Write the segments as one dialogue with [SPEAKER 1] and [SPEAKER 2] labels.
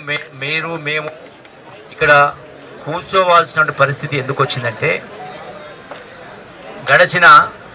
[SPEAKER 1] మే- మీరు మేము ఇక్కడ కూర్చోవాల్సిన పరిస్థితి ఎందుకు వచ్చిందంటే గడచిన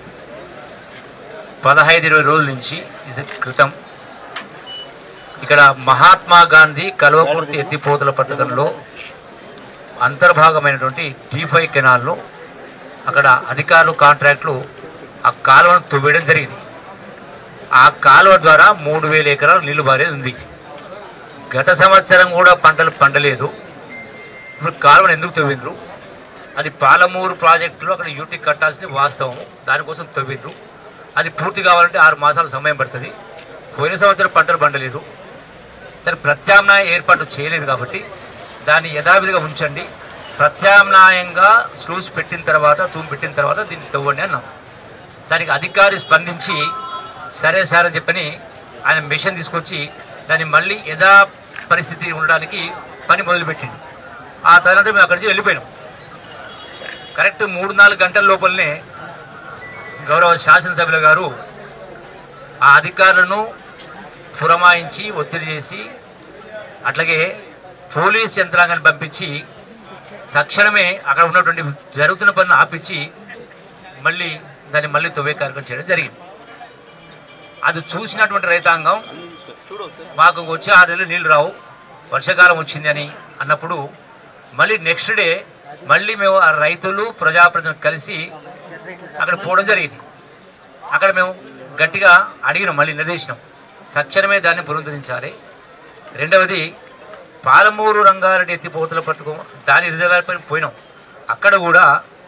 [SPEAKER 1] పదహైదు ఇరవై రోజుల నుంచి ఇది క్రితం ఇక్కడ మహాత్మా గాంధీ కల్వకుర్తి ఎత్తిపోతల పథకంలో అంతర్భాగమైనటువంటి టీ ఫైవ్ కెనాల్ను అక్కడ అధికారులు కాంట్రాక్టులు ఆ కాలువను తువ్వేయడం జరిగింది ఆ కాలువ ద్వారా మూడు వేల ఎకరాలు నీళ్లు బారేది ఉంది గత సంవత్సరం కూడా పంటలు పండలేదు ఇప్పుడు కాలువను ఎందుకు తవ్విండ్రు అది పాలమూరు ప్రాజెక్టులో అక్కడ యూటీ కట్టాల్సింది వాస్తవం దానికోసం తవ్విండ్రు అది పూర్తి కావాలంటే ఆరు మాసాల సమయం పడుతుంది పోయిన సంవత్సరం పంటలు పండలేదు దాని ప్రత్యామ్నాయ ఏర్పాటు చేయలేదు కాబట్టి దాన్ని యథావిధిగా ఉంచండి ప్రత్యామ్నాయంగా స్లూస్ పెట్టిన తర్వాత తూము పెట్టిన తర్వాత దీన్ని తవ్వండి అన్నాం దానికి అధికారి స్పందించి సరే సార్ అని చెప్పని ఆయన మిషన్ తీసుకొచ్చి దాన్ని మళ్ళీ యథా పరిస్థితి ఉండడానికి పని మొదలుపెట్టింది ఆ తర్వాత మేము అక్కడి నుంచి వెళ్ళిపోయినాం కరెక్ట్ మూడు నాలుగు గంటల లోపలనే గౌరవ శాసనసభ్యుల గారు ఆ అధికారులను పురమాయించి ఒత్తిడి చేసి అట్లాగే పోలీస్ యంత్రాంగాన్ని పంపించి తక్షణమే అక్కడ ఉన్నటువంటి జరుగుతున్న పనులు ఆపించి మళ్ళీ దాన్ని మళ్ళీ తవ్వే కార్యక్రమం చేయడం జరిగింది అది చూసినటువంటి రైతాంగం మాకు వచ్చే ఆరు నెలలు నీళ్ళు రావు వర్షాకాలం వచ్చింది అని అన్నప్పుడు మళ్ళీ నెక్స్ట్ డే మళ్ళీ మేము ఆ రైతులు ప్రజాప్రతినిధులు కలిసి అక్కడ పోవడం జరిగింది అక్కడ మేము గట్టిగా అడిగినాం మళ్ళీ నిర్దేశినాం తక్షణమే దాన్ని పునరుద్ధరించాలి రెండవది పాలమూరు రంగారెడ్డి ఎత్తిపోతుల పథకం దాని రిజర్వాయర్ పైన పోయినాం అక్కడ కూడా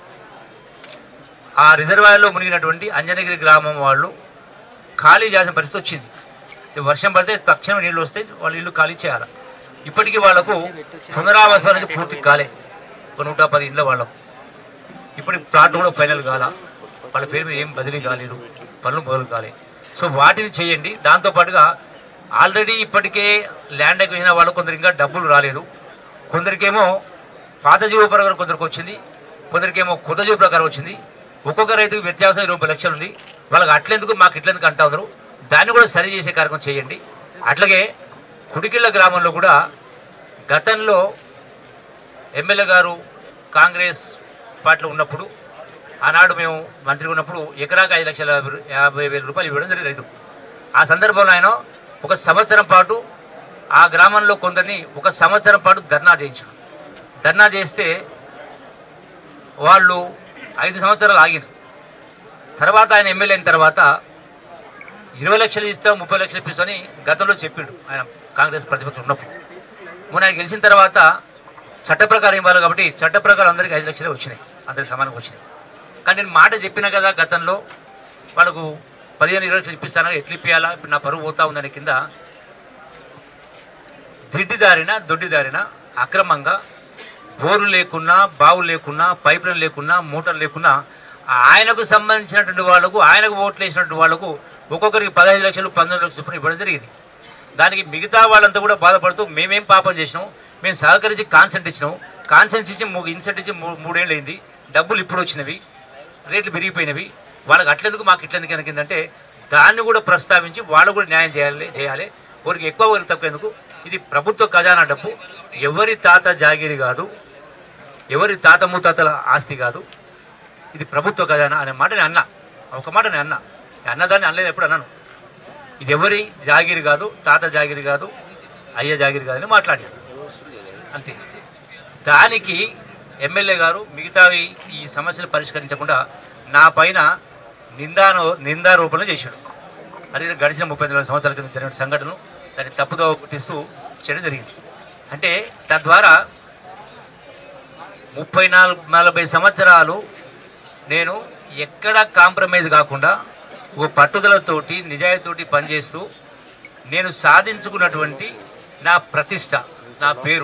[SPEAKER 1] ఆ రిజర్వాయర్లో మునిగినటువంటి అంజనగిరి గ్రామం వాళ్ళు ఖాళీ చేసిన పరిస్థితి వచ్చింది ఈ వర్షం పడితే తక్షణం నీళ్ళు వస్తే వాళ్ళు ఇల్లు ఖాళీ చేయాలి ఇప్పటికీ వాళ్లకు పునరావాసం అనేది పూర్తి కాలే ఒక నూట పది ఇండ్ల వాళ్ళకు ఇప్పుడు ప్లాట్ కూడా ఫైనల్ కాల వాళ్ళ పేరు మీద ఏం బదిలీ కాలేదు పనులు మొదలు కాలే సో వాటిని చేయండి దాంతోపాటుగా ఆల్రెడీ ఇప్పటికే ల్యాండ్ ఎక్విజిన వాళ్ళు కొందరు ఇంకా డబ్బులు రాలేదు కొందరికేమో పాత జీవ ప్రకారం కొందరికి వచ్చింది కొందరికేమో కొత్త జీవ ప్రకారం వచ్చింది ఒక్కొక్క రైతుకు వ్యత్యాసం ఇరవై లక్షలు ఉంది వాళ్ళకి అట్లెందుకు మాకు ఇట్లెందుకు అంటా ఉన్నారు దాన్ని కూడా సరి చేసే కార్యక్రమం చేయండి అట్లాగే కుడికిళ్ళ గ్రామంలో కూడా గతంలో ఎమ్మెల్యే గారు కాంగ్రెస్ పార్టీలో ఉన్నప్పుడు ఆనాడు మేము మంత్రి ఉన్నప్పుడు ఎకరాకు ఐదు లక్షల యాభై వేల రూపాయలు ఇవ్వడం జరిగింది రైతు ఆ సందర్భంలో ఆయన ఒక సంవత్సరం పాటు ఆ గ్రామంలో కొందరిని ఒక సంవత్సరం పాటు ధర్నా చేయించారు ధర్నా చేస్తే వాళ్ళు ఐదు సంవత్సరాలు ఆగిరు తర్వాత ఆయన ఎమ్మెల్యే అయిన తర్వాత ఇరవై లక్షలు ఇస్తాం ముప్పై లక్షలు ఇప్పిస్తామని గతంలో చెప్పిండు ఆయన కాంగ్రెస్ ప్రతిపక్షం ఉన్నప్పుడు మొన్న ఆయన గెలిచిన తర్వాత చట్ట ప్రకారం ఇవ్వాలి కాబట్టి చట్ట ప్రకారం అందరికీ ఐదు లక్షలే వచ్చినాయి అందరికి సమానంగా వచ్చినాయి కానీ నేను మాట చెప్పిన కదా గతంలో వాళ్ళకు పదిహేను ఇరవై లక్షలు ఇప్పిస్తాను ఎట్లు ఇప్పియాలా ఇప్పుడు నా పరువు పోతా ఉందని కింద దిడ్డిదారిన దొడ్డిదారిన అక్రమంగా బోరు లేకున్నా బావులు లేకున్నా పైపులు లేకున్నా మోటార్ లేకున్నా ఆయనకు సంబంధించినటువంటి వాళ్ళకు ఆయనకు ఓట్లు వేసినటువంటి వాళ్ళకు ఒక్కొక్కరికి పదహైదు లక్షలు పంతొమ్మిది లక్షలు చొప్పున ఇవ్వడం జరిగింది దానికి మిగతా వాళ్ళంతా కూడా బాధపడుతూ మేమేం పాపం చేసినాం మేము సహకరించి కాన్సెంట్ ఇచ్చినాం కాన్సెంట్ ఇచ్చి మూ- ఇన్సెంట్ ఇచ్చి మూ- మూడేళ్ళు అయింది డబ్బులు ఇప్పుడు వచ్చినవి రేట్లు పెరిగిపోయినవి వాళ్ళకి అట్లెందుకు మాకు ఇట్లెందుకు ఎందుకంటే దాన్ని కూడా ప్రస్తావించి వాళ్ళు కూడా న్యాయం చేయాలి చేయాలి ఒకరికి ఎక్కువ ఒకరికి తక్కువ ఎందుకు ఇది ప్రభుత్వ ఖజానా డబ్బు ఎవరి తాత జాగిరి కాదు ఎవరి తాత ముత్తాతల ఆస్తి కాదు ఇది ప్రభుత్వ ఖజానా అనే మాట నేను అన్నా ఒక మాట నేను అన్నా నేను అన్నదాన్ని అనలేదు ఎప్పుడు అన్నాను ఇది ఎవరి జాగిరి కాదు తాత జాగిరి కాదు అయ్య జాగిరి కాదు అని మాట్లాడాను అంతే దానికి ఎమ్మెల్యే గారు మిగతావి ఈ సమస్యలు పరిష్కరించకుండా నా పైన నిందాను నిందారోపణ చేశాడు అది గడిచిన ముప్పై నాలుగు సంవత్సరాల క్రితం జరిగిన సంఘటనను దాన్ని తప్పుదో గుర్తిస్తూ చేయడం జరిగింది అంటే తద్వారా ముప్పై నాలుగు నలభై సంవత్సరాలు నేను ఎక్కడ కాంప్రమైజ్ కాకుండా ఒక పట్టుదలతోటి నిజాయితీతోటి పనిచేస్తూ నేను సాధించుకున్నటువంటి నా ప్రతిష్ట నా పేరు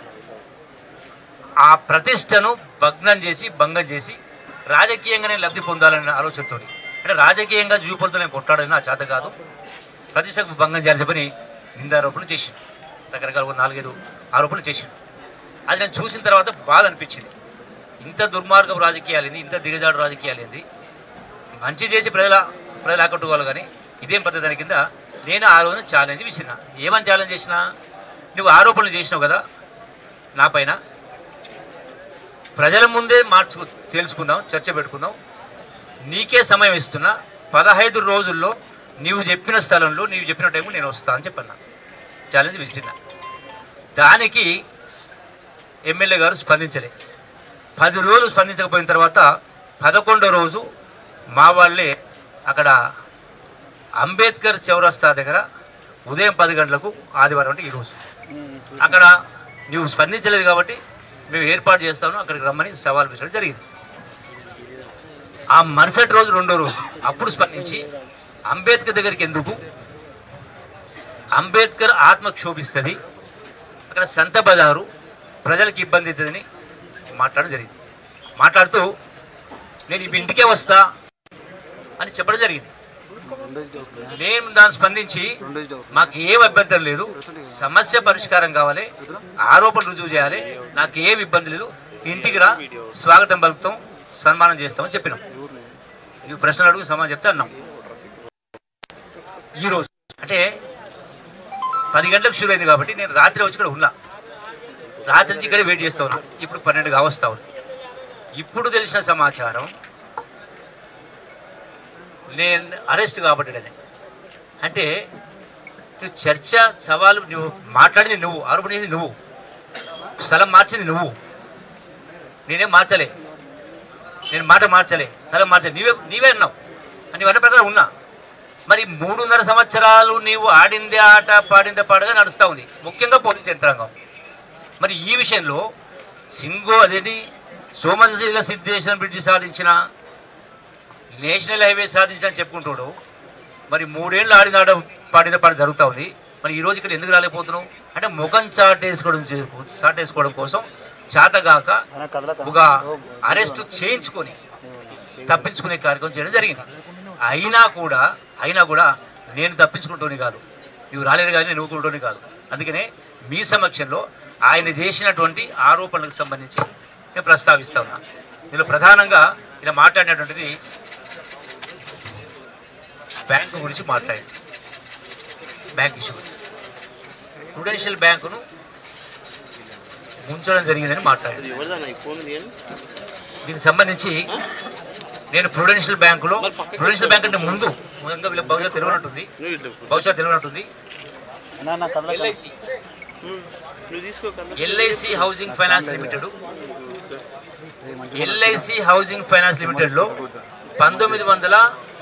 [SPEAKER 1] ఆ ప్రతిష్టను భగ్నం చేసి భంగం చేసి రాజకీయంగానే లబ్ధి పొందాలనే ఆలోచనతో అంటే రాజకీయంగా జూపులతో నేను కొట్టాడని నా చేత కాదు ప్రతిష్టకు భంగం చేయాలని చెప్పని నిందారోపణ చేసిండు రకరకాల ఒక నాలుగైదు ఆరోపణలు చేసిండు అది నేను చూసిన తర్వాత బాధ అనిపించింది ఇంత దుర్మార్గపు రాజకీయాలు ఏంది ఇంత దిగజాడు రాజకీయాలు ఏంది మంచి చేసి ప్రజల ప్రజలు ఆకట్టుకోవాలి కానీ ఇదేం పద్ధతి దాని కింద నేను ఆ రోజున ఛాలెంజ్ విసిరిన ఏమని ఛాలెంజ్ చేసిన నువ్వు ఆరోపణలు చేసినావు కదా నా పైన ప్రజల ముందే మార్చు తెలుసుకుందాం చర్చ పెట్టుకుందాం నీకే సమయం ఇస్తున్నా పదహైదు రోజుల్లో నీవు చెప్పిన స్థలంలో నీవు చెప్పిన టైంకు నేను వస్తా అని చెప్పన్నా ఛాలెంజ్ విసిరినా దానికి ఎమ్మెల్యే గారు స్పందించలే పది రోజులు స్పందించకపోయిన తర్వాత పదకొండో రోజు మా వాళ్ళే అక్కడ అంబేద్కర్ చౌరస్తా దగ్గర ఉదయం పది గంటలకు ఆదివారం అంటే ఈరోజు అక్కడ నువ్వు స్పందించలేదు కాబట్టి మేము ఏర్పాటు చేస్తాము అక్కడికి రమ్మని సవాల్ విసరడం జరిగింది ఆ మరుసటి రోజు రెండో రోజు అప్పుడు స్పందించి అంబేద్కర్ దగ్గరికి ఎందుకు అంబేద్కర్ ఆత్మ క్షోభిస్తుంది అక్కడ సంత బజారు ప్రజలకు ఇబ్బంది అవుతుందని మాట్లాడడం జరిగింది మాట్లాడుతూ నేను ఈ ఇంటికే వస్తా అని చెప్పడం జరిగింది నేను దాన్ని స్పందించి మాకు ఏం అభ్యంతరం లేదు సమస్య పరిష్కారం కావాలి ఆరోపణ రుజువు చేయాలి నాకు ఏం ఇబ్బంది లేదు ఇంటికి రా స్వాగతం పలుకుతాం సన్మానం చేస్తామని చెప్పినాం ఈ ప్రశ్నలు అడుగు సమాధానం చెప్తే అన్నాం ఈరోజు అంటే పది గంటలకు షురు అయింది కాబట్టి నేను రాత్రి వచ్చి ఇక్కడ ఉన్నా రాత్రి నుంచి ఇక్కడే వెయిట్ చేస్తా ఉన్నా ఇప్పుడు పన్నెండు కావస్తా ఉన్నా ఇప్పుడు తెలిసిన సమాచారం నేను అరెస్ట్ కాబట్టాడని అంటే నువ్వు చర్చ సవాలు నువ్వు మాట్లాడింది నువ్వు ఆరోపణ చేసింది నువ్వు స్థలం మార్చింది నువ్వు నేనేం మార్చలే నేను మాట మార్చలే స్థలం మార్చలే నీవే నీవే అన్నావు అని అన్న ప్రకారం ఉన్నా మరి మూడున్నర సంవత్సరాలు నీవు ఆడిందే ఆట పాడిందే పాడగా నడుస్తూ ఉంది ముఖ్యంగా పోలీస్ యంత్రాంగం మరి ఈ విషయంలో సింగో అదేంటి సోమశీల సిద్ధేశ్వరం బ్రిడ్జి సాధించిన నేషనల్ హైవే సాధించిన అని చెప్పుకుంటాడు మరి మూడేళ్ళు ఆడినాడ పాడిన పాడి జరుగుతూ ఉంది మరి ఈ రోజు ఇక్కడ ఎందుకు రాలేకపోతున్నావు అంటే ముఖం చాటేసుకోవడం చే- చాటేసుకోవడం కోసం చేతగాక ఒక అరెస్ట్ చేయించుకొని తప్పించుకునే కార్యక్రమం చేయడం జరిగింది అయినా కూడా అయినా కూడా నేను తప్పించుకుంటూనే కాదు నువ్వు రాలేదు కానీ నువ్వు కూడానే కాదు అందుకనే మీ సమక్షంలో ఆయన చేసినటువంటి ఆరోపణలకు సంబంధించి నేను ప్రస్తావిస్తా ఉన్నా ఇందులో ప్రధానంగా ఇలా మాట్లాడినటువంటిది బ్యాంకు గురించి మాట్లాడింది బ్యాంక్ ఇష్యూ గురించి ప్రుడెన్షియల్ బ్యాంకును ముంచడం జరిగిందని మాట్లాడింది
[SPEAKER 2] ఎవరిదన్నా ఈ ఫోన్ తీయండి
[SPEAKER 1] దీనికి సంబంధించి నేను ప్రుడెన్షియల్ బ్యాంకులో ప్రుడెన్షియల్ బ్యాంక్ అంటే ముందు ముందుగా వీళ్ళకి బహుశా తెలియనట్టుంది
[SPEAKER 2] నువ్వు ఇట్లా
[SPEAKER 1] బహుశా తెలియనట్టుంది ఎల్ఐసి
[SPEAKER 2] ఉమ్, నువ్వు తీసుకో కన్నా
[SPEAKER 1] LIC housing finance limited LIC housing finance లిమిటెడ్లో పంతొమ్మిది వందల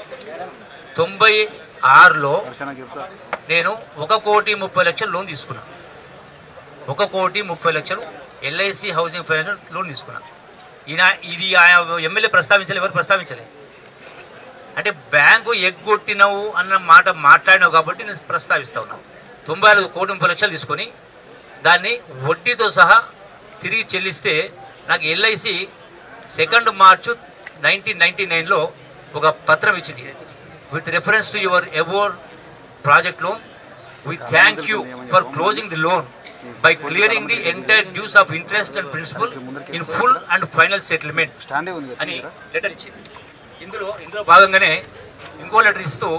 [SPEAKER 1] తొంభై ఆరులో నేను ఒక కోటి ముప్పై లక్షలు లోన్ తీసుకున్నా ఒక కోటి ముప్పై లక్షలు ఎల్ఐసి హౌసింగ్ ఫైనాన్స్ లోన్ తీసుకున్నా ఈయన ఇది ఆయన ఎమ్మెల్యే ప్రస్తావించలే ఎవరు ప్రస్తావించలే అంటే బ్యాంకు ఎగ్గొట్టినవు అన్న మాట మాట్లాడినావు కాబట్టి నేను ప్రస్తావిస్తా ఉన్నాను తొంభై ఆరు కోటి ముప్పై లక్షలు తీసుకొని దాన్ని వడ్డీతో సహా తిరిగి చెల్లిస్తే నాకు LIC second March nineteen ninety నైన్లో ఒక పత్రం ఇచ్చింది విత్ రెఫరెన్స్ టు యువర్ ఎవోర్ project loan we thank you for closing the loan by clearing the entire dues of interest and principal in full and final settlement
[SPEAKER 3] స్టాండే ఉంది
[SPEAKER 1] అని letter ఇచ్చింది ఇందులో ఇందులో భాగంగానే ఇంకో లెటర్ ఇస్తూ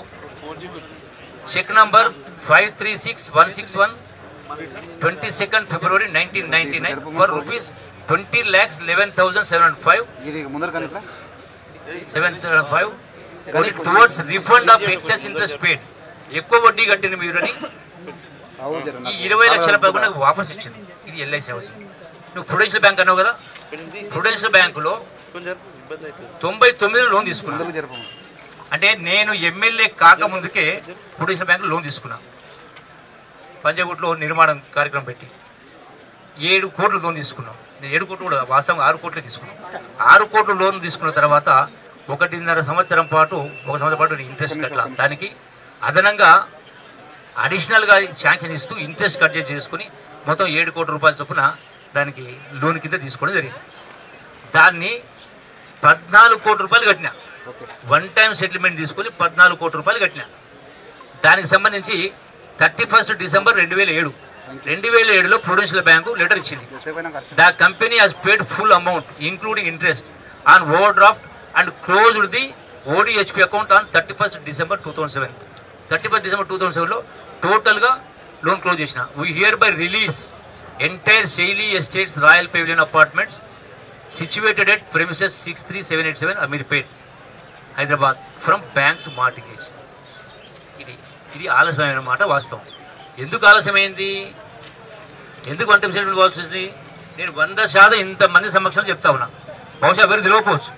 [SPEAKER 1] check number five three six one six one twenty second February nineteen ninety nine for rupees twenty lakhs eleven thousand seven five
[SPEAKER 3] ఇది ముందర కానీ ఇట్లా
[SPEAKER 1] seven five towards refund of excess interest paid ఎక్కువ వడ్డీ కట్టిన మీరని
[SPEAKER 3] అవు జర
[SPEAKER 1] ఈ ఇరవై లక్షల పదకొండు నాకు వాపస్ ఇచ్చింది ఇది ఎల్ఐసి హౌసింగ్ నువ్వు ప్రొడెన్షియల్ బ్యాంక్ అన్నావు కదా ప్రొడెన్షియల్ బ్యాంకులో
[SPEAKER 2] కొంచెం ఇబ్బంది అవుతుంది
[SPEAKER 1] తొంభై తొమ్మిదిలో లోన్ తీసుకున్నాను
[SPEAKER 3] ముందరకు జరపము
[SPEAKER 1] అంటే నేను ఎమ్మెల్యే కాకముందుకే ప్రొడెన్షియల్ బ్యాంకు లోన్ తీసుకున్నా పంజాగుట్లో నిర్మాణం కార్యక్రమం పెట్టి ఏడు కోట్లు లోన్ తీసుకున్నాం నేను ఏడు కోట్లు కూడా వాస్తవం ఆరు కోట్లే తీసుకున్నాం ఆరు కోట్లు లోన్ తీసుకున్న తర్వాత ఒకటిన్నర సంవత్సరం పాటు ఒక సంవత్సరం పాటు ఇంట్రెస్ట్ కట్ల దానికి అదనంగా అడిషనల్గా శాంక్షన్ ఇస్తూ ఇంట్రెస్ట్ కట్ చేసి చేసుకుని మొత్తం ఏడు కోట్ల రూపాయల చొప్పున దానికి లోన్ కింద తీసుకోవడం జరిగింది దాన్ని పద్నాలుగు కోట్ల రూపాయలు కట్టినా
[SPEAKER 3] ఓకే
[SPEAKER 1] వన్ టైం సెటిల్మెంట్ తీసుకొని పద్నాలుగు కోట్ల రూపాయలు కట్టిన దానికి సంబంధించి థర్టీ ఫస్ట్ డిసెంబర్ రెండు వేల ఏడు రెండు వేల ఏడులో ప్రొడెన్షియల్ బ్యాంకు లెటర్ ఇచ్చింది
[SPEAKER 3] ఎంతసేపు అయినా ఖర్చు
[SPEAKER 1] the company has paid full amount including interest on overdraft and closed the ODHP account on thirty first December two thousand seven thirty first December two thousand సెవెన్లో టోటల్గా loan close చేసిన we hereby release entire Shaili estates Royal Pavilion apartments situated at premises six three seven eight seven Ameerpet Hyderabad from banks mortgage ఇది ఇది ఆలస్యమైన మాట వాస్తవం ఎందుకు ఆలస్యమైంది ఎందుకు వంట విషయం ఇవ్వాల్సి వచ్చింది నేను వంద శాతం ఇంతమంది సమక్షంలో చెప్తా ఉన్నా బహుశా ఎవరు తెలియకపోవచ్చు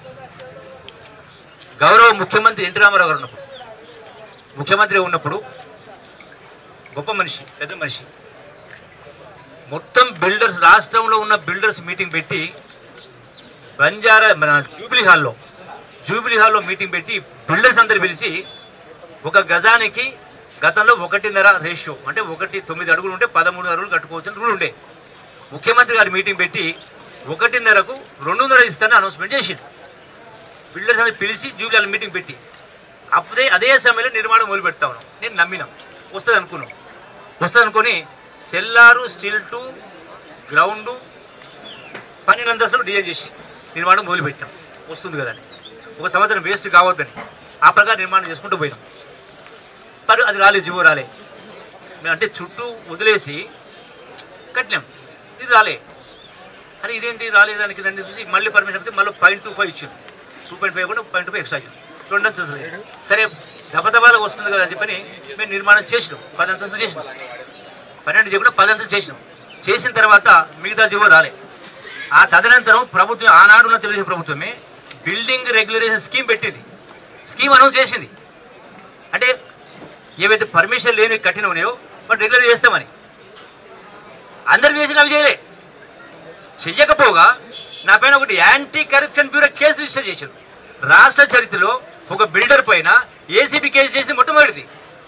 [SPEAKER 1] గౌరవ ముఖ్యమంత్రి ఎన్టీ రామారావు గారు ఉన్నప్పుడు ముఖ్యమంత్రి ఉన్నప్పుడు గొప్ప మనిషి పెద్ద మనిషి మొత్తం బిల్డర్స్ రాష్ట్రంలో ఉన్న బిల్డర్స్ మీటింగ్ పెట్టి బంజారా మన జూబ్లీ హాల్లో జూబ్లీ హాల్లో మీటింగ్ పెట్టి బిల్డర్స్ అందరు పిలిచి ఒక గజానికి గతంలో ఒకటిన్నర రేషియో అంటే ఒకటి తొమ్మిది అడుగులు ఉంటే పదమూడు అడుగులు కట్టుకోవచ్చు రూల్ ఉండే ముఖ్యమంత్రి గారు మీటింగ్ పెట్టి ఒకటిన్నరకు రెండున్నర ఇస్తానని అనౌన్స్మెంట్ చేసిండు బిల్డర్స్ అందరు పిలిచి జూబ్లీ హాల్ మీటింగ్ పెట్టి అప్పుడే అదే సమయంలో నిర్మాణం మొదలు పెడతా ఉన్నాం నేను నమ్మినాం వస్తుంది అనుకున్నాం వస్తుంది అనుకొని సెల్లారు స్టీల్ టు గ్రౌండ్ పన్నెండు అంతస్తులు డిజైన్ చేసి నిర్మాణం మొదలుపెట్టాం వస్తుంది కదా అని ఒక సంవత్సరం వేస్ట్ కావద్దని ఆ ప్రకారం నిర్మాణం చేసుకుంటూ పోయినాం మరి అది రాలే జీవో రాలే మేము అంటే చుట్టూ వదిలేసి కట్టినాం ఇది రాలే అరే ఇదేంటి రాలేదు దానికి దాన్ని చూసి మళ్ళీ పర్మిషన్ వస్తే మళ్ళీ పాయింట్ టూ ఫైవ్ ఇచ్చారు టూ పాయింట్ ఫైవ్ కూడా పాయింట్ టూ ఫైవ్ ఎక్స్ట్రా ఇచ్చారు రెండు అంతస్తులు సరే దబదబాలకు వస్తుంది కదా అని చెప్పని మేము నిర్మాణం చేసినాం పది అంతస్తులు చేసినాం పన్నెండు చేయకుండా పది అంతస్తులు చేసినాం చేసిన తర్వాత మిగతా జీవో రాలే ఆ తదనంతరం ప్రభుత్వం ఆనాడు ఉన్న తెలుగుదేశం ప్రభుత్వమే బిల్డింగ్ రెగ్యులరేషన్ స్కీమ్ పెట్టింది స్కీమ్ అనౌన్స్ చేసింది అంటే ఏవైతే పర్మిషన్ లేని కఠిన ఉన్నాయో వాటి రెగ్యులర్ చేస్తామని అందరు చేసిన అవి చేయలే చెయ్యకపోగా నా పైన ఒకటి anti corruption bureau case register చేశారు రాష్ట్ర చరిత్రలో ఒక బిల్డర్ పైన ఏసీబీ కేసు చేసింది మొట్టమొదటిది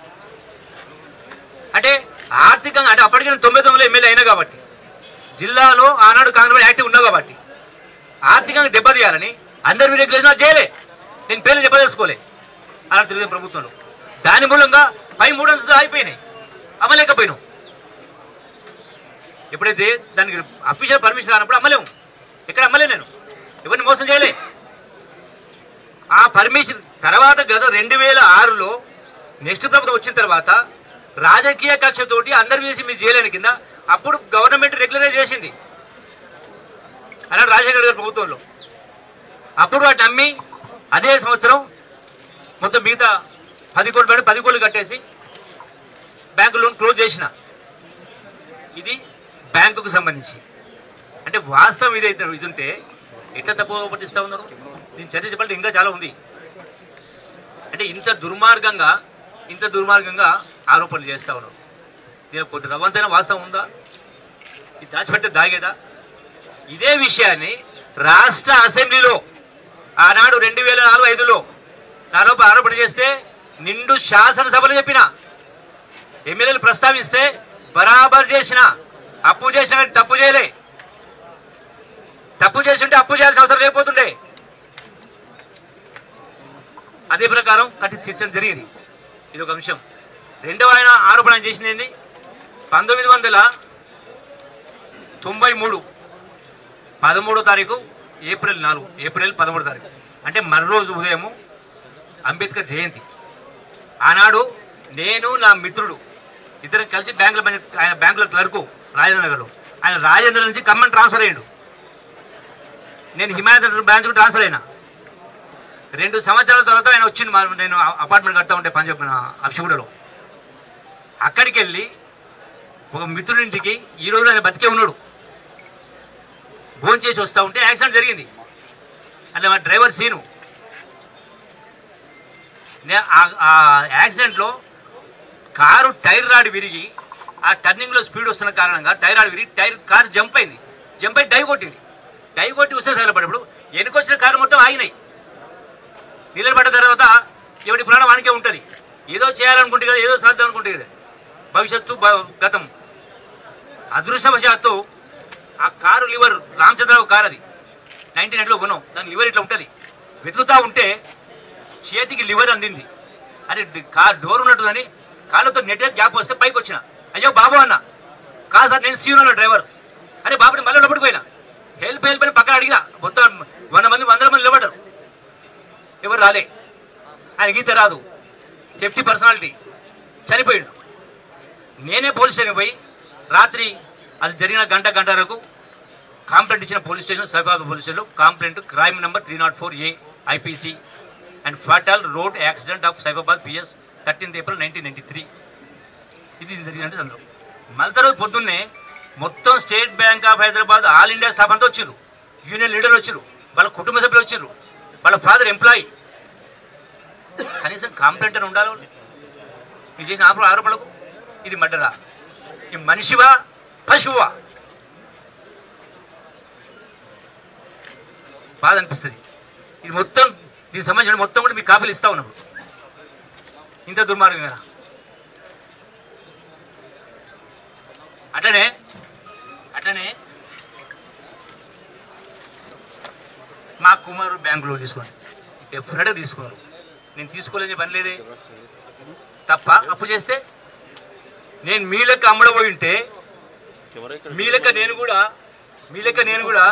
[SPEAKER 1] అంటే ఆర్థికంగా అంటే అప్పటికి నేను తొంభై తొమ్మిదిలో ఎమ్మెల్యే అయినా కాబట్టి జిల్లాలో ఆనాడు కాంగ్రెస్ పార్టీ యాక్టివ్ ఉన్నా కాబట్టి ఆర్థికంగా దెబ్బతీయాలని అందరి మీద రెగ్యులేషన్ చేయలే నేను పేర్లు దెబ్బతీసుకోలే అలా తెలుగు ప్రభుత్వంలో దాని మూలంగా పై మూడు అంశాలు అయిపోయినాయి అమ్మలేకపోయినాం ఎప్పుడైతే దానికి అఫీషియల్ పర్మిషన్ రానప్పుడు అమ్మలేము ఎక్కడ అమ్మలే నేను ఎవరిని మోసం చేయలే ఆ పర్మిషన్ తర్వాత గత రెండు వేల ఆరులో నెక్స్ట్ ప్రభుత్వం వచ్చిన తర్వాత రాజకీయ కక్షతోటి అందరు వేసి మీరు చేయలేని కింద అప్పుడు గవర్నమెంట్ రెగ్యులరైజ్ చేసింది అలాంటి రాజశేఖర్ గారి ప్రభుత్వంలో అప్పుడు వాటిని అమ్మి అదే సంవత్సరం మొత్తం మిగతా పది కోట్లు పెట్టి పది కోట్లు కట్టేసి బ్యాంకు లోన్ క్లోజ్ చేసిన ఇది బ్యాంకుకు సంబంధించి అంటే వాస్తవం ఇదైతే ఇది ఉంటే ఎట్లా తప్పు పట్టిస్తూ ఉన్నారు దీని చర్చ చెప్పాలంటే ఇంకా చాలా ఉంది అంటే ఇంత దుర్మార్గంగా ఇంత దుర్మార్గంగా ఆరోపణలు చేస్తూ ఉన్నారు దీనికి కొద్ది రవంతైన వాస్తవం ఉందా ఇది దాచిపెట్టే దాగేదా ఇదే విషయాన్ని రాష్ట్ర అసెంబ్లీలో ఆనాడు రెండు వేల నాలుగు ఐదులో నాలోపు ఆరోపణ చేస్తే నిండు శాసనసభలు చెప్పిన ఎమ్మెల్యేలు ప్రస్తావిస్తే బరాబర్ చేసిన అప్పు చేసిన వాడిని తప్పు చేయలే తప్పు చేస్తుంటే అప్పు చేయాల్సిన అవసరం లేకపోతుండే అదే ప్రకారం కట్టి తీర్చడం జరిగింది ఇది ఒక అంశం రెండవ ఆయన ఆరోపణ ఆయన చేసింది ఏంది పంతొమ్మిది వందల తొంభై మూడు పదమూడో తారీఖు ఏప్రిల్ నాలుగు ఏప్రిల్ పదమూడో తారీఖు అంటే మరోజు ఉదయము అంబేద్కర్ జయంతి ఆనాడు నేను నా మిత్రుడు ఇద్దరం కలిసి బ్యాంకుల పని ఆయన బ్యాంకుల క్లర్కు రాజేంద్ర నగర్లో ఆయన రాజేంద్ర నుంచి ఖమ్మం ట్రాన్స్ఫర్ అయ్యాడు నేను హిమాయత్ బ్రాంచ్కు ట్రాన్స్ఫర్ అయినా రెండు సంవత్సరాల తర్వాత ఆయన వచ్చింది మా నేను అపార్ట్మెంట్ కడతా ఉంటే పంజాబ్ అఫిషగూడలో అక్కడికి వెళ్ళి ఒక మిత్రుడింటికి ఈ రోజు ఆయన బతికే ఉన్నాడు భోజనం చేసి వస్తూ ఉంటే యాక్సిడెంట్ జరిగింది అంటే మా డ్రైవర్ సీను నే- ఆ- ఆ యాక్సిడెంట్లో కారు టైర్ రాడ్ విరిగి ఆ టర్నింగ్లో స్పీడ్ వస్తున్న కారణంగా టైర్ రాడ్ విరిగి టైర్ కారు జంప్ అయింది జంప్ అయి డైవ్ కొట్టింది డైవ్ కొట్టి వస్తే సగలపడినప్పుడు వెనుకొచ్చిన కారు మొత్తం ఆగినాయి నిలబడ్డ తర్వాత ఎవడి ప్రాణం వానికే ఉంటుంది ఏదో చేయాలనుకుంటే కదా ఏదో సాధ్యం అనుకుంటే కదా భవిష్యత్తు భ- గతం అదృష్టవశాత్తు ఆ కారు లివర్ రామచంద్రరావు కారు అది నైన్టీన్ ఎయిట్లో కొన్నాం దాని లివర్ ఇట్లా ఉంటుంది వెతుకుతా ఉంటే చేతికి లివర్ అందింది అరే డి- కార్ డోర్ ఉన్నట్టుదని కాళ్ళతో నెట్ గ్యాప్ వస్తే పైకి వచ్చిన అయ్యో బాబు అన్న కాదు సార్ నేను సీన్ అన్న డ్రైవర్ అరే బాబుని మళ్ళీ లోపలికి పోయినా హెల్ప్ హెల్ప్ అని పక్కన అడిగినా మొత్తం వంద మంది వందల మంది నిలబడ్డారు ఎవరు రాలే ఆయన గీత రాదు ఫిఫ్టీ పర్సనాలిటీ చనిపోయిండు నేనే పోలీస్ స్టేషన్ పోయి రాత్రి అది జరిగిన గంట గంటలకు కాంప్లైంట్ ఇచ్చిన పోలీస్ స్టేషన్ సైఫాబాద్ పోలీస్ స్టేషన్లో complaint crime number three nought four A IPC and fatal road accident of Saifabad PS thirteenth April nineteen ninety three ఇది జరిగినట్టు అందులో మళ్ళీ తర్వాత పొద్దున్నే మొత్తం state bank of Hyderabad all India staff అంతా వచ్చారు యూనియన్ లీడర్లు వచ్చారు వాళ్ళ కుటుంబ సభ్యులు వచ్చారు వాళ్ళ ఫాదర్ ఎంప్లాయీ కనీసం కాంప్లైంట్ అని ఉండాలి వాళ్ళు. మీరు చేసిన ఆరోపణ ఆరోపణలకు ఇది మర్డరా ఈ మనిషివా పశువా బాధ అనిపిస్తుంది ఇది మొత్తం దీనికి సంబంధించిన మొత్తం కూడా మీకు కాపీలు ఇస్తా ఉన్నప్పుడు ఇంత దుర్మార్గం కదా అట్లనే అట్లనే మా కుమారు బ్యాంకులో తీసుకోండి డెఫినెట్గా తీసుకున్నారు నేను తీసుకోలేని పని లేదే తప్ప అప్పు చేస్తే నేను మీ లెక్క అమ్మడబోయి ఉంటే
[SPEAKER 2] కెమెరా ఇక్కడ
[SPEAKER 1] మీ లెక్క నేను కూడా మీ లెక్క నేను కూడా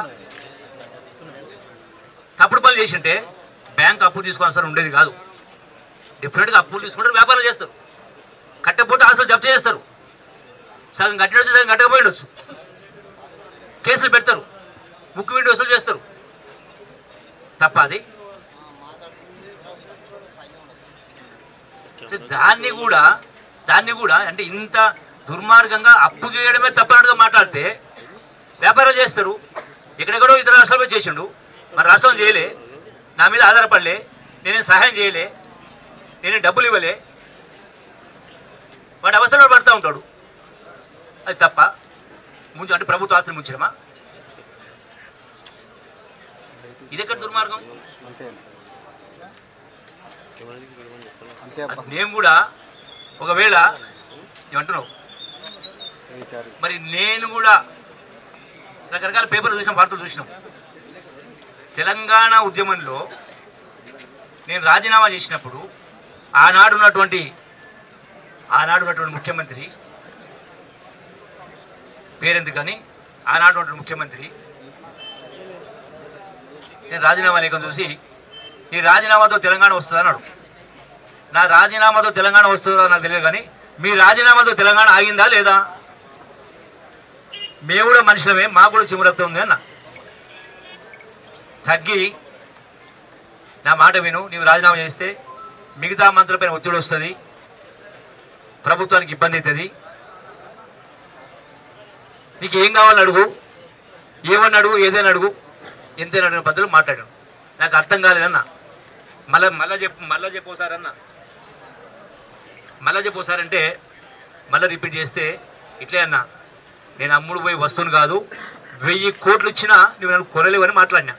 [SPEAKER 1] తప్పుడు పనులు చేసి ఉంటే బ్యాంక్ అప్పు తీసుకోవాల్సిన అవసరం ఉండేది కాదు డెఫినెట్గా అప్పులు తీసుకుంటారు వ్యాపారం చేస్తారు కట్టకపోతే ఆస్తులు జప్తు చేస్తారు సగం కట్టినొచ్చు సగం కట్టకపోయిండొచ్చు కేసులు పెడతారు ముక్కు వీడి వసూలు చేస్తారు తప్ప అది దాన్ని కూడా దాన్ని కూడా అంటే ఇంత దుర్మార్గంగా అప్పు చేయడమే తప్పనట్టుగా మాట్లాడితే వ్యాపారం చేస్తారు ఎక్కడెక్కడో ఇతర రాష్ట్రాల్లో చేసిండు మన రాష్ట్రం చేయలే నా మీద ఆధారపడలే నేనేం సహాయం చేయలే నేనేం డబ్బులు ఇవ్వలే వాడు అవసరంలో పడుతూ ఉంటాడు అది తప్ప ముందు అంటే ప్రభుత్వ ఆస్తులు ముంచడమా ఇది ఎక్కడ దుర్మార్గం
[SPEAKER 3] అంతే
[SPEAKER 2] కెమెరా దగ్గరికి వెళ్ళమని చెప్పాను
[SPEAKER 3] అంతే అబ్బా
[SPEAKER 1] నేను కూడా ఒకవేళ ఏమంటున్నావు
[SPEAKER 3] విచారి
[SPEAKER 1] మరి నేను కూడా రకరకాల పేపర్లు చూసాం వార్తలు చూసినాం తెలంగాణ ఉద్యమంలో నేను రాజీనామా చేసినప్పుడు ఆనాడు ఉన్నటువంటి ఆనాడు ఉన్నటువంటి ముఖ్యమంత్రి పేరెందుకు కానీ ఆనాడు ఉన్నటువంటి ముఖ్యమంత్రి నేను రాజీనామా లేఖ చూసి ఈ రాజీనామాతో తెలంగాణ వస్తుందా అన్నాడు నా రాజీనామాతో తెలంగాణ వస్తుందో నాకు తెలియదు కానీ మీ రాజీనామాతో తెలంగాణ ఆగిందా లేదా మేము కూడా మనుషులమే మాకు కూడా చిమురక్తం ఉంది అన్న తగ్గి నా మాట విను నీవు రాజీనామా చేస్తే మిగతా మంత్రులపైన ఒత్తిడి వస్తుంది ప్రభుత్వానికి ఇబ్బంది అవుతుంది నీకు ఏం కావాలని అడుగు ఏమని అడుగు ఏదైనా అడుగు ఎంతైనా అడిగిన పద్ధతులు మాట్లాడాను నాకు అర్థం కాలేదన్న మళ్ళా మళ్ళా చెప్పు మళ్ళా చెప్పోసారన్న మళ్ళా చెప్పోసారంటే మళ్ళీ రిపీట్ చేస్తే ఇట్లే అన్నా నేను అమ్ముడు పోయి వస్తువును కాదు వెయ్యి కోట్లు ఇచ్చినా నువ్వు నన్ను కొనలేవని మాట్లాడినా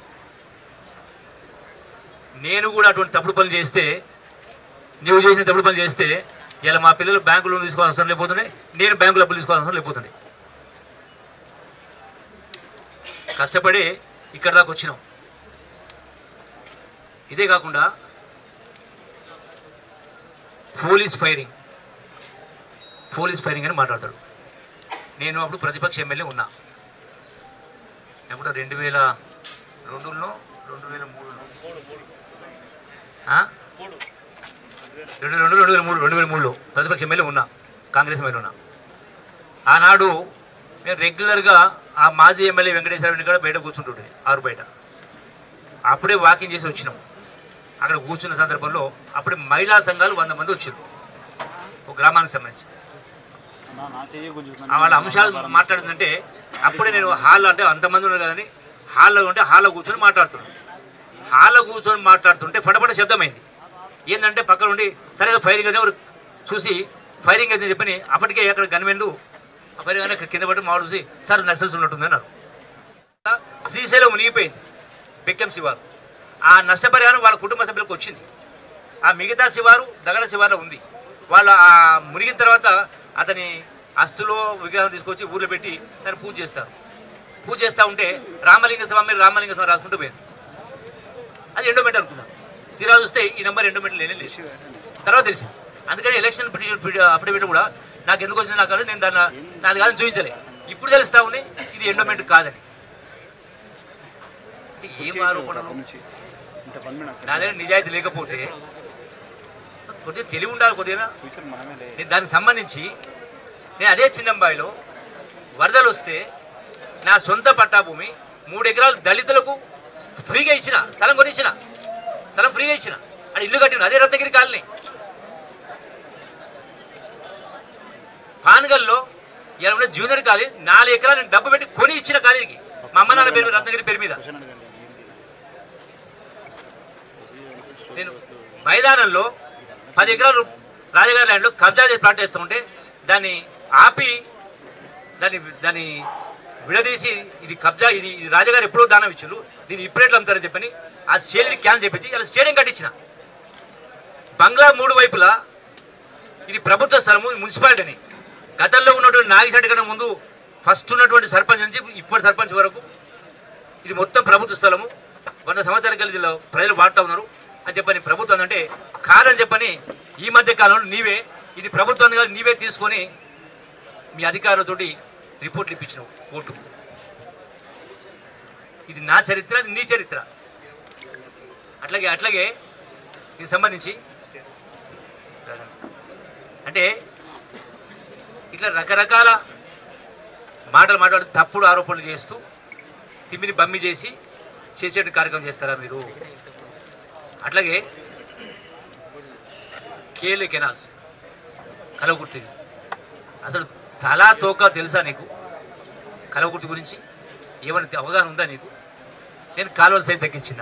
[SPEAKER 1] నేను కూడా అటువంటి తప్పుడు పనులు చేస్తే నువ్వు చేసిన తప్పుడు పనులు చేస్తే ఇలా మా పిల్లలు బ్యాంకు లోన్ తీసుకోవాల్సిన అవసరం లేకపోతున్నాయి నేను బ్యాంకు డబ్బులు తీసుకోవాల్సిన అవసరం లేకపోతుంది కష్టపడి ఇక్కడ దాకా వచ్చినాం ఇదే కాకుండా పోలీస్ ఫైరింగ్ పోలీస్ ఫైరింగ్ అని మాట్లాడతాడు నేను అప్పుడు ప్రతిపక్ష ఎమ్మెల్యే ఉన్నా ఎప్పుడు రెండు వేల రెండులో రెండు వేల మూడులో ఆ? రెండు రెండు రెండు వేల మూడు రెండు వేల మూడులో ప్రతిపక్ష ఎమ్మెల్యే ఉన్నా కాంగ్రెస్ ఎమ్మెల్యే ఉన్నా ఆనాడు నేను రెగ్యులర్గా ఆ మాజీ ఎమ్మెల్యే వెంకటేశ్వర రెడ్డి కూడా బయట కూర్చుంటుండే ఆరు బయట అప్పుడే వాకింగ్ చేసి వచ్చినాం అక్కడ కూర్చున్న సందర్భంలో అప్పుడే మహిళా సంఘాలు వంద మంది వచ్చారు ఒక గ్రామానికి సంబంధించి ఆ వాళ్ళ అంశాలు మాట్లాడుతుందంటే అప్పుడే నేను హాల్లో అంటే అంతమంది ఉన్నారు కదని హాల్లో ఉంటే హాల్లో కూర్చొని మాట్లాడుతున్నాను హాల్లో కూర్చొని మాట్లాడుతుంటే ఫటఫట శబ్దమైంది ఏంటంటే పక్కన ఉండి సరే ఏదో ఫైరింగ్ అని ఎవరు చూసి ఫైరింగ్ అయితే చెప్పని అప్పటికే అక్కడ గన్మెన్లు ఆ ఫైరింగ్ అని కింద పడి మామూలు చూసి సార్ నక్సల్స్ ఉన్నట్టుంది అన్నారు శ్రీశైలం మునిగిపోయింది బెక్కం శివారు ఆ నష్టపరిహారం వాళ్ళ కుటుంబ సభ్యులకు వచ్చింది ఆ మిగతా శివారు దగడ శివారులో ఉంది వాళ్ళు ఆ మునిగిన తర్వాత అతని అస్తులో విగ్రహం తీసుకొచ్చి ఊర్లో పెట్టి దాన్ని పూజ చేస్తారు పూజ చేస్తూ ఉంటే రామలింగ స్వామి రామలింగ స్వామి రాసుకుంటూ పోయింది అది ఎండోమెంట్ అనుకుందాం తీరా చూస్తే ఈ నెంబర్ ఎండోమెంట్ లేనే లేదు తర్వాత తెలిసింది అందుకని ఎలక్షన్ పిటిషన్ అఫిడవిట్ కూడా నాకు ఎందుకు వచ్చింది నాకు కాదు, నేను దాన్ని నాది కాదని చూపించలే ఇప్పుడు తెలుస్తా ఉంది ఇది ఎండోమెంట్ కాదని అంటే ఏం ఆరోపణలు
[SPEAKER 3] నుంచి ఇంత పని మీద
[SPEAKER 1] నా దగ్గర నిజాయితీ లేకపోతే కొద్దిగా తెలివి ఉండాలి కొద్దిగా
[SPEAKER 3] ఫ్యూచర్ మనమే లేదు
[SPEAKER 1] నేను దానికి సంబంధించి నేను అదే చిన్నంబాయిలో వరదలు వస్తే నా సొంత పట్టా భూమి మూడు ఎకరాలు దళితులకు ఫ్రీగా ఇచ్చిన స్థలం కొనిచ్చిన స్థలం ఫ్రీగా ఇచ్చిన అది ఇల్లు కట్టిన అదే రత్నగిరి కాలనీ పానగల్లో ఇలా ఉన్న జూనియర్ కాలేజ్ నాలుగు ఎకరాలు నేను డబ్బు పెట్టి కొని ఇచ్చిన కాలేజీకి మా అమ్మ నాన్న పేరు మీద, రత్నగిరి పేరు మీద
[SPEAKER 3] క్వశ్చన్ అడగండి
[SPEAKER 1] నేను మైదానంలో పది ఎకరాలు రాజగారి ల్యాండ్లో కబ్జా చేసి ప్లాట్ వేస్తూ ఉంటే దాన్ని ఆపి దాన్ని దాన్ని విడదీసి ఇది కబ్జా ఇది ఇది రాజగారు ఎప్పుడో దానం ఇచ్చారు దీన్ని ఇప్పుడెట్లు అమ్ముతారని చెప్పని ఆ స్టేడియం క్యాన్సిల్ చేపించి ఇలా స్టేడియం కట్టించిన బంగ్లా మూడు వైపులా ఇది ప్రభుత్వ స్థలము ఇది మున్సిపాలిటీని గతంలో ఉన్నటువంటి నాగిశెట్టి కన్నా ముందు ఫస్ట్ ఉన్నటువంటి సర్పంచ్ నుంచి ఇప్పటి సర్పంచ్ వరకు ఇది మొత్తం ప్రభుత్వ స్థలము వంద సంవత్సరాల కలిగి దీనిలో ప్రజలు వాడుతూ ఉన్నారు అని చెప్పని ప్రభుత్వం అంటే కాదని చెప్పని ఈ మధ్య కాలంలో నీవే ఇది ప్రభుత్వం కాదు నీవే తీసుకొని మీ అధికారులతోటి రిపోర్ట్లు ఇప్పించినావు కోర్టు ఇది నా చరిత్ర ఇది నీ చరిత్ర అట్లాగే అట్లాగే దీనికి సంబంధించి అంటే ఇట్లా రకరకాల మాటలు మాట్లాడుతూ తప్పుడు ఆరోపణలు చేస్తూ తిమ్మిని బమ్మి చేసి చేసే కార్యక్రమం చేస్తారా మీరు అట్లాగే కేలే కెనాల్స్ కలవకుర్తి అసలు తలా తోక తెలుసా నీకు కలవకుర్తి గురించి ఏమైనా అవగాహన ఉందా నీకు నేను కాలువల సైన్ తగ్గించిన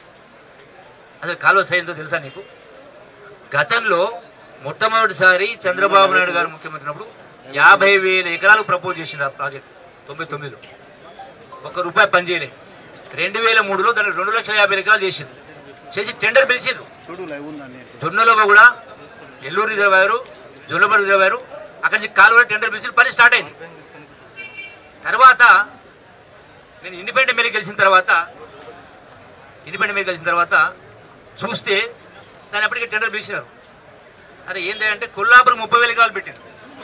[SPEAKER 1] అసలు కాలువ సైన్తో తెలుసా నీకు గతంలో మొట్టమొదటిసారి చంద్రబాబు నాయుడు గారు ముఖ్యమంత్రి ఉన్నప్పుడు యాభై వేల ఎకరాలు ప్రపోజ్ చేసిన ఆ ప్రాజెక్ట్ తొంభై తొమ్మిదిలో ఒక్క రూపాయి పని చేయలే రెండు వేల మూడులో దానికి రెండు లక్షల యాభై ఎకరాలు చేసింది చేసి టెండర్ పిలిచిండ్రు
[SPEAKER 3] చూడు లైవ్ ఉందండి
[SPEAKER 1] జొన్నలో కూడా ఎల్లూరు రిజర్వాయరు జొన్నబడి రిజర్వాయరు అక్కడి నుంచి కాలువ టెండర్ పిలిచి పని స్టార్ట్ అయింది తర్వాత నేను ఇండిపెండెంట్ మీద గెలిచిన తర్వాత ఇండిపెండెంట్ మీద గెలిచిన తర్వాత చూస్తే దాన్ని అప్పటికే టెండర్ పిలిచినారు అరే ఏంటి అంటే కొల్లాపురం ముప్పై వేల ఎకరాలు పెట్టింది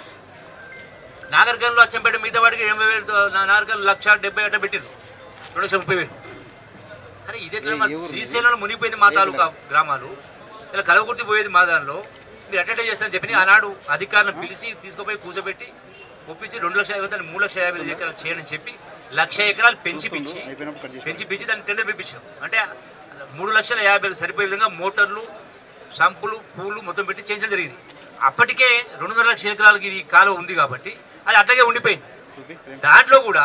[SPEAKER 1] నాగరికంలో అచ్చంపేట మిగతా వాడికి ఎనభై వేలు నాగరికల్ లక్ష డెబ్బై అట్లా పెట్టిండ్రు రెండు లక్షల ముప్పై వేలు అరే ఇది ఎట్లా మా శ్రీశైలంలో మునిగిపోయింది మా తాలూకా గ్రామాలు ఇలా కలవకుర్తి పోయేది మా దానిలో మీరు అట్లా చేస్తారని చెప్పి ఆనాడు అధికారులను పిలిచి తీసుకుపోయి కూర్చోబెట్టి ఒప్పించి రెండు లక్షల యాభై దాన్ని మూడు లక్షల యాభై ఐదు ఎకరాలు చేయని చెప్పి లక్ష ఎకరాలు పెంచి పెంచి
[SPEAKER 3] అయిపోయినప్పుడు కట్ చేసి
[SPEAKER 1] పెంచి పెంచి దాన్ని టెండర్ పెంపించాం అంటే మూడు లక్షల యాభై వేలు సరిపోయే విధంగా మోటార్లు సంపులు పూలు మొత్తం పెట్టి చేయించడం జరిగింది అప్పటికే రెండున్నర లక్షల ఎకరాలకి ఇది కాలువ ఉంది కాబట్టి అది అట్లాగే ఉండిపోయింది
[SPEAKER 3] చూపి
[SPEAKER 1] దాంట్లో కూడా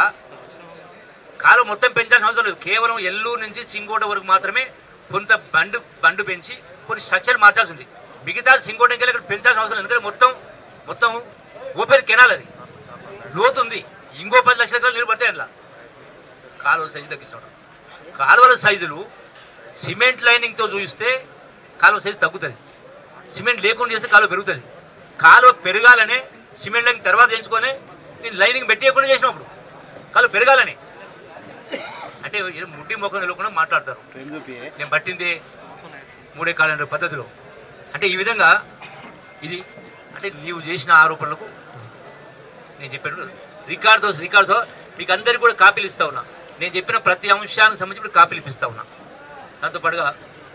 [SPEAKER 1] కాలువ మొత్తం పెంచాల్సిన అవసరం లేదు కేవలం ఎల్లూరు నుంచి సింగోట వరకు మాత్రమే కొంత బండు బండు పెంచి కొన్ని స్ట్రక్చర్ మార్చాల్సి ఉంది మిగతా సింగోట ఇంకా ఇక్కడ పెంచాల్సిన అవసరం లేదు ఎందుకంటే మొత్తం మొత్తం ఓపెన్ కెనాల్ అది లోతు ఉంది ఇంకో పది లక్షల ఎకరాలు నీళ్ళు పడతాయి అట్లా కాలువల సైజు తగ్గిస్తాం కాలువల సైజులు సిమెంట్ లైనింగ్తో చూస్తే కాలువ సైజు తగ్గుతుంది సిమెంట్ లేకుండా చేస్తే కాలువ పెరుగుతుంది కాలువ పెరగాలనే సిమెంట్ లైనింగ్ తర్వాత చేయించుకొని నేను లైనింగ్ పెట్టేయకుండా చేసినప్పుడు కాలువ పెరగాలని అంటే ఏదో ముడ్డి ముఖం తెలియకుండా మాట్లాడతారు
[SPEAKER 3] ట్రైన్ చూపి
[SPEAKER 1] నేను పట్టింది మూడే కాలంలో పద్ధతిలో అంటే ఈ విధంగా ఇది అంటే నీవు చేసిన ఆరోపణలకు నేను చెప్పాను రికార్డుతో రికార్డుతో మీకు అందరికీ కూడా కాపీలు ఇస్తా ఉన్నా నేను చెప్పిన ప్రతి అంశానికి సంబంధించి కూడా కాపీలు ఇప్పిస్తా ఉన్నా దాంతోపాటుగా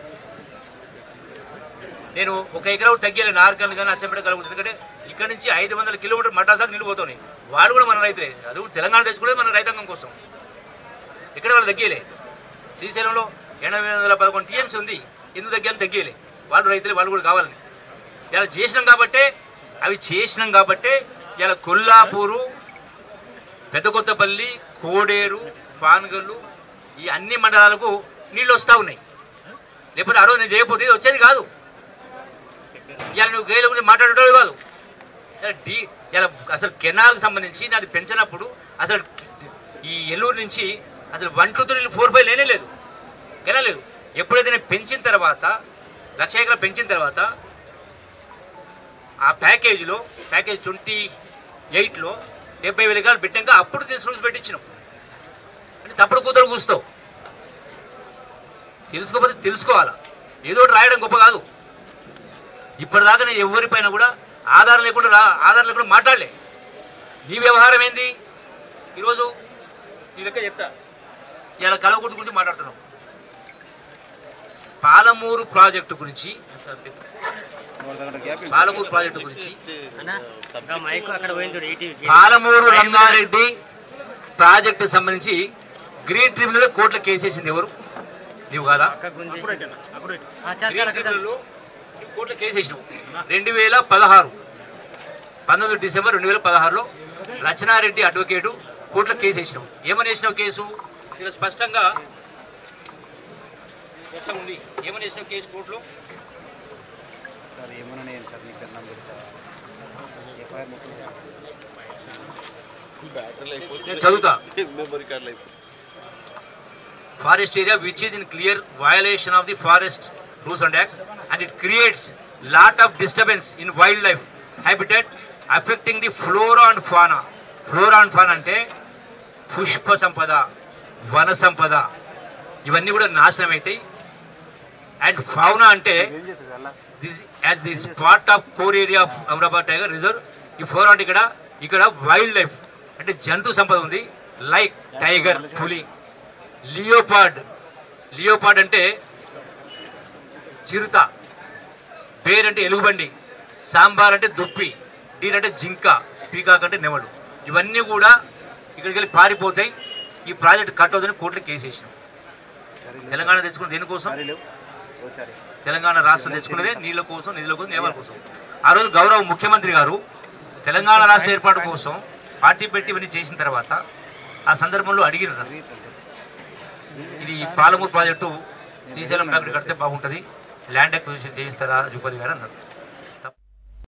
[SPEAKER 1] నేను ఒక ఎకరం తగ్గలే నారకల్ కానీ అచ్చంపేట కలుగుతుంది ఎందుకంటే ఇక్కడ నుంచి ఐదు వందల కిలోమీటర్ మడ్రాస్ దాకా నీళ్ళు పోతున్నాయి వాడు కూడా మన రైతులే అది కూడా తెలంగాణ తెచ్చుకునేది మన రైతాంగం కోసం ఇక్కడ వాళ్ళు తగ్గలే శ్రీశైలంలో ఎనభై వందల పదకొండు టీఎంసీ ఉంది ఎందుకు తగ్గాలని తగ్గలే వాళ్ళు రైతులే వాళ్ళు కూడా కావాలని ఇలా చేసినాం కాబట్టే అవి చేసినాం కాబట్టే ఇలా కొల్లాపూరు పెద్ద కొత్తపల్లి కోడేరు పానగల్లు ఈ అన్ని మండలాలకు నీళ్ళు వస్తూ ఉన్నాయి లేకపోతే ఆ రోజు నేను చేయకపోతే ఇది వచ్చేది కాదు ఇలా నువ్వు గేల గురించి మాట్లాడేటోడు కాదు ఇలా డి ఇలా అసలు కెనాల్కి సంబంధించి నాది పెంచినప్పుడు అసలు ఈ ఎల్లూరు నుంచి అసలు one two three four five లేనే లేదు కెనాల్ లేదు ఎప్పుడైతే నేను పెంచిన తర్వాత లక్ష ఎకరాలు పెంచిన తర్వాత ఆ ప్యాకేజీలో ప్యాకేజ్ ట్వంటీ ఎయిట్లో డెబ్బై వేల ఎకరాలు పెట్టాక అప్పుడు తీసుకుని పెట్టించినాం అంటే తప్పుడు కూతురు కూస్తావు తెలుసుకోకపోతే తెలుసుకోవాలా ఏదో ఒకటి రాయడం గొప్ప కాదు ఇప్పటిదాకా నేను ఎవరిపైన కూడా ఆధారం లేకుండా రా ఆధారం లేకుండా మాట్లాడలే నీ వ్యవహారం ఏంది ఈరోజు నీ లెక్క చెప్తా ఇలా కలవకుర్తి గురించి మాట్లాడుతున్నాం పాలమూరు ప్రాజెక్టు గురించి
[SPEAKER 3] వాడి దగ్గర గ్యాప్ ఇవ్వు.
[SPEAKER 1] పాలమూరు ప్రాజెక్టు గురించి
[SPEAKER 4] మైక్ అక్కడ పోయింది ఈటీవీ
[SPEAKER 1] పాలమూరు రంగారెడ్డి ప్రాజెక్టు సంబంధించి గ్రీన్ ట్రిబ్యునల్ కోర్టులో కేసేసింది ఎవరు నీవు కాదా గ్రీన్ ట్రిబ్యునల్ కోర్టులో కేసేసినావు రెండు వేల పదహారు పంతొమ్మిది డిసెంబర్ రెండు వేల పదహారులో రచనారెడ్డి అడ్వకేటు కోర్టులో కేసు వేసినావు ఏమని వేసినావు కేసు ఇక్కడ స్పష్టంగా స్పష్టంగా ఉంది ఏమని వేసినావు కేసు కోర్టులో
[SPEAKER 3] సార్ ఏమన్నా నేను సార్ నీకు దండం పెడతా ఎఫ్ఐఆర్ మొత్తం
[SPEAKER 2] బ్యాటరీలు అయిపోతుంది
[SPEAKER 1] నేను చదువుతా
[SPEAKER 2] మెమరీ కార్డులు అయిపోతుంది
[SPEAKER 1] forest area which is in clear violation of the forest rules and acts and it creates lot of disturbance in wildlife habitat affecting the flora and fauna flora and fauna అంటే పుష్ప సంపద వన సంపద ఇవన్నీ కూడా నాశనం అవుతాయి అండ్ ఫౌనా అంటే
[SPEAKER 3] ఏం చేస్తుంది అలా
[SPEAKER 1] this as this part of core area of Amrabad tiger reserve ఈ ఫోర్ అంటే ఇక్కడ ఇక్కడ వైల్డ్ లైఫ్ అంటే జంతు సంపద ఉంది లైక్ టైగర్ పులి లియోపార్డ్ లియోపార్డ్ అంటే చిరుత బేర్ అంటే ఎలుగుబండి సాంబార్ అంటే దుప్పి డీర్ అంటే జింక పీకాక్ అంటే నెమడు ఇవన్నీ కూడా ఇక్కడికి వెళ్ళి పారిపోతాయి ఈ ప్రాజెక్ట్ కట్టవద్దని కోర్టులో కేసు వేసినాం
[SPEAKER 3] సరే
[SPEAKER 1] తెలంగాణ తెచ్చుకున్న దేనికోసం
[SPEAKER 3] సరే లేవు ఒకసారి
[SPEAKER 1] తెలంగాణ రాష్ట్రం తెచ్చుకున్నదే నీళ్ళ కోసం నిధుల కోసం నియమాల కోసం ఆ రోజు గౌరవ ముఖ్యమంత్రి గారు తెలంగాణ రాష్ట్ర ఏర్పాటు కోసం పార్టీ పెట్టి ఇవన్నీ చేసిన తర్వాత ఆ సందర్భంలో అడిగినారు ఇది పాలమూరు ప్రాజెక్టు శ్రీశైలం ఫ్యాక్టరీ కడితే బాగుంటుంది ల్యాండ్ అక్విజిషన్ చేయిస్తారా జూపల్లి గారు అన్నారు